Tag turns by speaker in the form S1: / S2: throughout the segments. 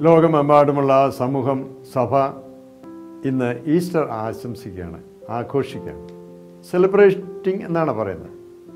S1: ലോകമെമ്പാടുമുള്ള സമൂഹം സഭ ഇന്ന് ഈസ്റ്റർ ആശംസിക്കുകയാണ് ആഘോഷിക്കുകയാണ് സെലിബ്രേറ്റിംഗ് എന്നാണ് പറയുന്നത്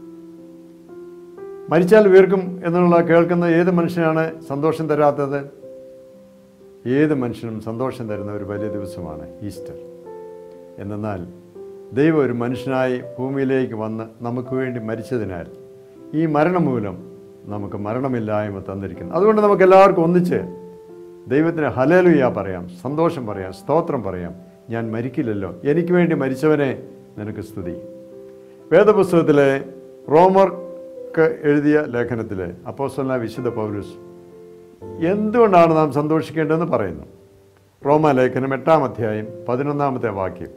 S1: മരിച്ചാൽ വീർക്കും എന്നുള്ള കേൾക്കുന്ന ഏത് മനുഷ്യനാണ് സന്തോഷം തരാത്തത് ഏത് മനുഷ്യനും സന്തോഷം തരുന്ന ഒരു വലിയ ദിവസമാണ് ഈസ്റ്റർ എന്നാൽ ദൈവം ഒരു മനുഷ്യനായി ഭൂമിയിലേക്ക് വന്ന് നമുക്ക് വേണ്ടി മരിച്ചതിനാൽ ഈ മരണം മൂലം നമുക്ക് മരണമില്ലായ്മ തന്നിരിക്കുന്നു അതുകൊണ്ട് നമുക്ക് എല്ലാവർക്കും ഒന്നിച്ച് ദൈവത്തിന് ഹലേലുയ പറയാം സന്തോഷം പറയാം സ്തോത്രം പറയാം ഞാൻ മരിക്കില്ലല്ലോ എനിക്ക് വേണ്ടി മരിച്ചവനെ നിനക്ക് സ്തുതി വേദപുസ്തകത്തിലെ റോമർക്ക് എഴുതിയ ലേഖനത്തിൽ അപ്പോസ്തലന വിശുദ്ധ പൗലൂസ് എന്തുകൊണ്ടാണ് നാം സന്തോഷിക്കേണ്ടതെന്ന് പറയുന്നു റോമ ലേഖനം എട്ടാം അധ്യായം പതിനൊന്നാമത്തെ വാക്യം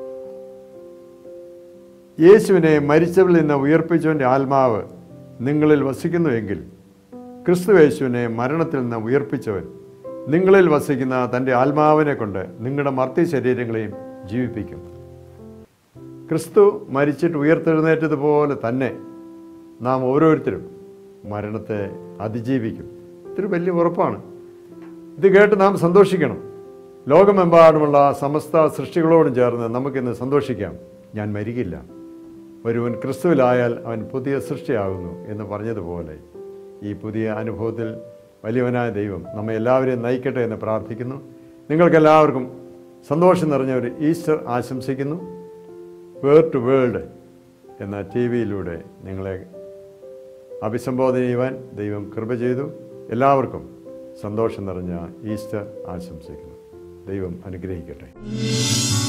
S1: യേശുവിനെ മരിച്ചവരിൽ നിന്ന് ഉയർപ്പിച്ചവൻ്റെ ആത്മാവ് നിങ്ങളിൽ വസിക്കുന്നുവെങ്കിൽ ക്രിസ്തു യേശുവിനെ മരണത്തിൽ നിന്ന് ഉയർപ്പിച്ചവൻ നിങ്ങളിൽ വസിക്കുന്ന തൻ്റെ ആത്മാവിനെ കൊണ്ട് നിങ്ങളുടെ മർത്യ ശരീരങ്ങളെയും ജീവിപ്പിക്കും ക്രിസ്തു മരിച്ചിട്ട് ഉയർത്തെഴുന്നേറ്റതുപോലെ തന്നെ നാം ഓരോരുത്തരും മരണത്തെ അതിജീവിക്കും ഇതൊരു വലിയ ഉറപ്പാണ് ഇത് കേട്ട് നാം സന്തോഷിക്കണം ലോകമെമ്പാടുമുള്ള സമസ്ത സൃഷ്ടികളോടും ചേർന്ന് നമുക്കിന്ന് സന്തോഷിക്കാം ഞാൻ മരിക്കില്ല ഒരുവൻ ക്രിസ്തുവിലായാൽ അവൻ പുതിയ സൃഷ്ടിയാകുന്നു എന്ന് പറഞ്ഞതുപോലെ ഈ പുതിയ അനുഭവത്തിൽ വലിയവനായ ദൈവം നമ്മെ എല്ലാവരെയും നയിക്കട്ടെ എന്ന് പ്രാർത്ഥിക്കുന്നു നിങ്ങൾക്കെല്ലാവർക്കും സന്തോഷം നിറഞ്ഞ ഒരു ഈസ്റ്റർ ആശംസിക്കുന്നു വേർ ടു വേൾഡ് എന്ന ടി വിയിലൂടെ നിങ്ങളെ അഭിസംബോധന ചെയ്യുവാൻ ദൈവം കൃപ ചെയ്തു എല്ലാവർക്കും സന്തോഷം നിറഞ്ഞ ഈസ്റ്റർ ആശംസിക്കുന്നു ദൈവം അനുഗ്രഹിക്കട്ടെ